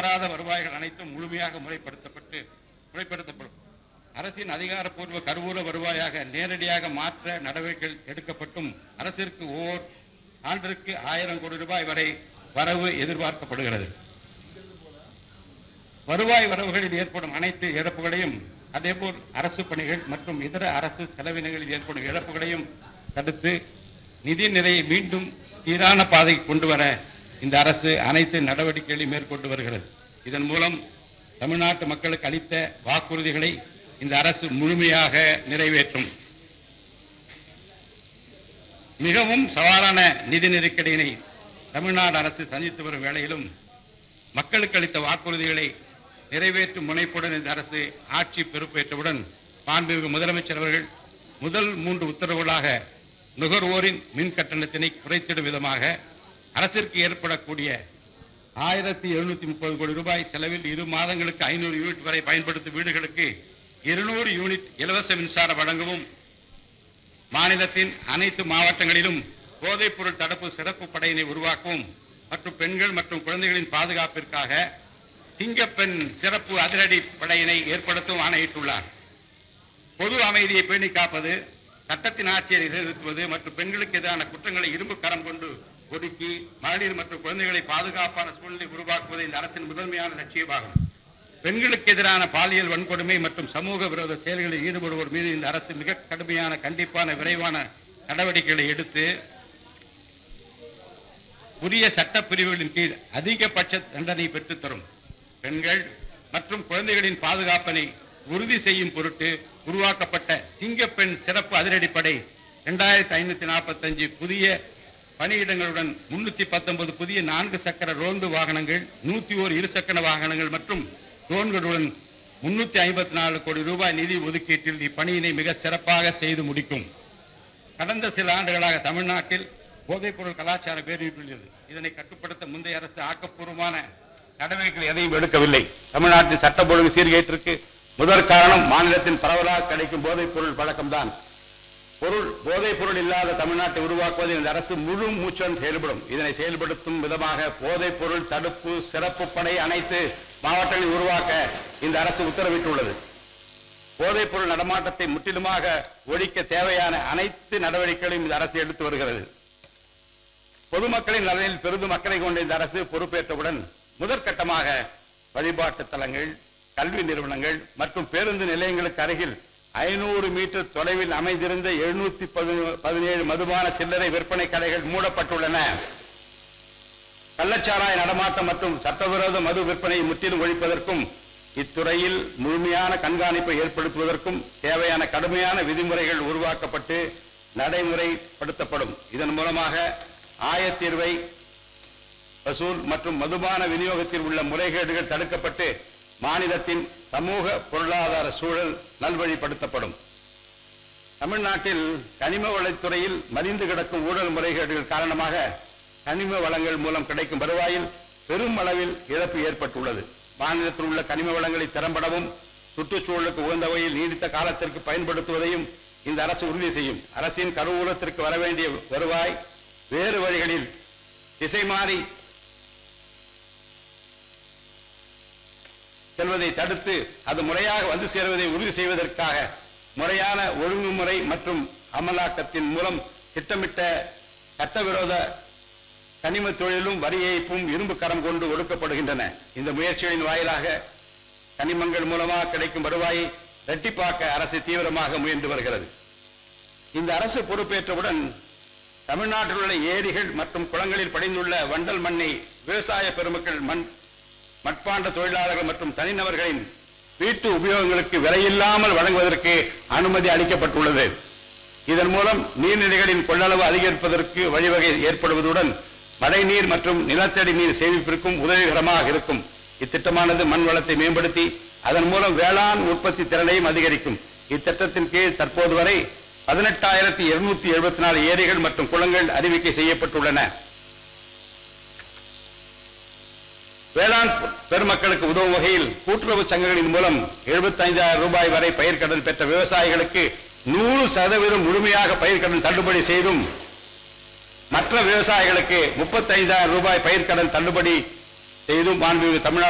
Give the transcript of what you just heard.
வராத வருவாய்கள் அனைத்தும் முழுமையாக முறைப்படுத்தப்பட்டு முறைப்படுத்தப்படும் அரசின் அதிகாரப்பூர்வ கருவூல வருவாயாக நேரடியாக மாற்ற நடவடிக்கைகள் எடுக்கப்பட்டும் அரசிற்கு ஓர் ஆண்டிற்கு ஆயிரம் கோடி ரூபாய் வரை வரவு எதிர்பார்க்கப்படுகிறது வருவாய் வரவுகளில் ஏற்படும் அனைத்து இழப்புகளையும் அதேபோல் அரசு பணிகள் மற்றும் இதர அரசு செலவினங்களில் ஏற்படும் இழப்புகளையும் தடுத்து நிதி நிலையை மீண்டும் சீரான பாதைக்கு கொண்டு வர இந்த அரசு அனைத்து நடவடிக்கைகளையும் மேற்கொண்டு வருகிறது இதன் மூலம் தமிழ்நாட்டு மக்களுக்கு அளித்த வாக்குறுதிகளை இந்த அரசு முழுமையாக நிறைவேற்றும் மிகவும் சவாலான நிதி நெருக்கடியினை தமிழ்நாடு அரசு சந்தித்து வரும் வேளையிலும் மக்களுக்கு அளித்த வாக்குறுதிகளை நிறைவேற்றும் முனைப்புடன் இந்த அரசு ஆட்சி பொறுப்பேற்றவுடன் மாண்புமிகு முதலமைச்சர் அவர்கள் முதல் மூன்று உத்தரவுகளாக நுகர்வோரின் மின் கட்டணத்தினை குறைத்திடும் விதமாக அரசிற்கு ஏற்படக்கூடிய ஆயிரத்தி எழுநூத்தி முப்பது கோடி ரூபாய் செலவில் இரு மாதங்களுக்கு ஐநூறு யூனிட் வரை பயன்படுத்தும் வீடுகளுக்கு இருநூறு யூனிட் இலவச மின்சாரம் வழங்கவும் மாநிலத்தின் அனைத்து மாவட்டங்களிலும் போதைப் பொருள் தடுப்பு சிறப்பு படையினை உருவாக்கவும் மற்றும் பெண்கள் மற்றும் குழந்தைகளின் பாதுகாப்பிற்காக சிங்கப்பெண் சிறப்பு அதிரடி படையினை ஏற்படுத்தவும் ஆணையிட்டுள்ளார் பொது அமைதியை பேணி காப்பது சட்டத்தின் ஆட்சியை நிலைநிறுத்துவது மற்றும் பெண்களுக்கு எதிரான குற்றங்களை இரும்பு கரம் கொண்டு ஒடுக்கி மகளிர் மற்றும் குழந்தைகளை பாதுகாப்பான சூழ்நிலை உருவாக்குவது இந்த அரசின் முதன்மையான லட்சியமாகும் பெண்களுக்கு எதிரான பாலியல் வன்கொடுமை மற்றும் சமூக விரோத செயல்களில் ஈடுபடுவோர் மீது இந்த அரசு மிக கடுமையான கண்டிப்பான விரைவான நடவடிக்கைகளை எடுத்து புதிய சட்ட பிரிவுகளின் கீழ் அதிகபட்ச தண்டனை பெற்றுத் தரும் பெண்கள் மற்றும் குழந்தைகளின் பாதுகாப்பினை உறுதி செய்யும் பொருட்டு உருவாக்கப்பட்ட சிங்கப்பெண் சிறப்பு அதிரடிப்படை இரண்டாயிரத்தி ஐநூத்தி நாற்பத்தஞ்சு புதிய பணியிடங்களுடன் முன்னூத்தி பத்தொன்பது புதிய நான்கு சக்கர ரோந்து வாகனங்கள் நூத்தி ஓர் இருசக்கர வாகனங்கள் மற்றும் ட்ரோன்களுடன் முன்னூத்தி ஐம்பத்தி நாலு கோடி ரூபாய் நிதி ஒதுக்கீட்டில் இப்பணியினை மிக சிறப்பாக செய்து முடிக்கும் கடந்த சில ஆண்டுகளாக தமிழ்நாட்டில் போதைப்பொருள் கலாச்சாரம் பேரிட்டுள்ளது இதனை கட்டுப்படுத்த முந்தைய அரசு ஆக்கப்பூர்வமான நடவடிக்கைகள் எதையும் எடுக்கவில்லை தமிழ்நாட்டின் சட்ட ஒழுங்கு சீர்கேட்டிற்கு முதற் காரணம் மாநிலத்தின் பரவலாக கிடைக்கும் போதைப் பொருள் பழக்கம்தான் பொருள் போதைப் பொருள் இல்லாத தமிழ்நாட்டை உருவாக்குவதில் இந்த அரசு முழு மூச்சுடன் செயல்படும் இதனை செயல்படுத்தும் விதமாக போதைப் பொருள் தடுப்பு சிறப்பு படை அனைத்து மாவட்டங்களில் உருவாக்க இந்த அரசு உத்தரவிட்டுள்ளது போதைப் பொருள் நடமாட்டத்தை முற்றிலுமாக ஒழிக்க தேவையான அனைத்து நடவடிக்கைகளையும் இந்த அரசு எடுத்து வருகிறது பொதுமக்களின் நலனில் பெரிதும் அக்கறை கொண்ட இந்த அரசு பொறுப்பேற்றவுடன் முதற்கட்டமாக வழிபாட்டு தலங்கள் கல்வி நிறுவனங்கள் மற்றும் பேருந்து நிலையங்களுக்கு அருகில் ஐநூறு மீட்டர் தொலைவில் அமைந்திருந்த எழுநூத்தி பதினேழு மதுபான சில்லறை விற்பனை கடைகள் மூடப்பட்டுள்ளன கள்ளச்சாராய நடமாட்டம் மற்றும் சட்டவிரோத மது விற்பனையை முற்றிலும் ஒழிப்பதற்கும் இத்துறையில் முழுமையான கண்காணிப்பை ஏற்படுத்துவதற்கும் தேவையான கடுமையான விதிமுறைகள் உருவாக்கப்பட்டு நடைமுறைப்படுத்தப்படும் இதன் மூலமாக ஆயத்தீர்வை வசூல் மற்றும் மதுபான விநியோகத்தில் உள்ள முறைகேடுகள் தடுக்கப்பட்டு மாநிலத்தின் சமூக பொருளாதார சூழல் நல்வழிப்படுத்தப்படும் தமிழ்நாட்டில் கனிம வளத்துறையில் மலிந்து கிடக்கும் ஊழல் முறைகேடுகள் காரணமாக கனிம வளங்கள் மூலம் கிடைக்கும் வருவாயில் பெரும் அளவில் இழப்பு ஏற்பட்டுள்ளது மாநிலத்தில் உள்ள கனிம வளங்களை திறம்படவும் சுற்றுச்சூழலுக்கு உகந்த வகையில் நீடித்த காலத்திற்கு பயன்படுத்துவதையும் இந்த அரசு உறுதி செய்யும் அரசின் கருவூலத்திற்கு வர வேண்டிய வருவாய் வேறு வழிகளில் திசை மாறி செல்வதை தடுத்து அது முறையாக வந்து சேருவதை உறுதி செய்வதற்காக முறையான ஒழுங்குமுறை மற்றும் அமலாக்கத்தின் மூலம் திட்டமிட்ட சட்டவிரோத கனிம தொழிலும் வரி ஏய்ப்பும் இரும்பு கரம் கொண்டு ஒடுக்கப்படுகின்றன இந்த முயற்சிகளின் வாயிலாக கனிமங்கள் மூலமாக கிடைக்கும் வருவாயை இரட்டிப்பாக்க அரசு தீவிரமாக முயன்று வருகிறது இந்த அரசு பொறுப்பேற்றவுடன் தமிழ்நாட்டில் உள்ள ஏரிகள் மற்றும் குளங்களில் படிந்துள்ள வண்டல் மண்ணை விவசாய பெருமக்கள் மண் மட்பாண்ட தொழிலாளர்கள் மற்றும் தனிநபர்களின் வீட்டு உபயோகங்களுக்கு விலையில்லாமல் வழங்குவதற்கு அனுமதி அளிக்கப்பட்டுள்ளது இதன் மூலம் நீர்நிலைகளின் கொள்ளளவு அதிகரிப்பதற்கு வழிவகை ஏற்படுவதுடன் மழைநீர் மற்றும் நிலத்தடி நீர் சேமிப்பிற்கும் உதவிகரமாக இருக்கும் இத்திட்டமானது மண் வளத்தை மேம்படுத்தி அதன் மூலம் வேளாண் உற்பத்தி திறனையும் அதிகரிக்கும் இத்திட்டத்தின் கீழ் தற்போது வரை பதினெட்டாயிரத்தி இருநூத்தி எழுபத்தி நாலு ஏரிகள் மற்றும் குளங்கள் அறிவிக்கை செய்யப்பட்டுள்ளன வேளாண் பெருமக்களுக்கு உதவும் வகையில் கூட்டுறவு சங்கங்களின் மூலம் 75000 ரூபாய் வரை பயிர்க்கடன் பெற்ற விவசாயிகளுக்கு நூறு சதவீதம் முழுமையாக பயிர்க்கடன் தள்ளுபடி செய்தும் மற்ற விவசாயிகளுக்கு 35000 ரூபாய் பயிர்க்கடன் தள்ளுபடி செய்தும் மாண்புமிகு தமிழ்நாடு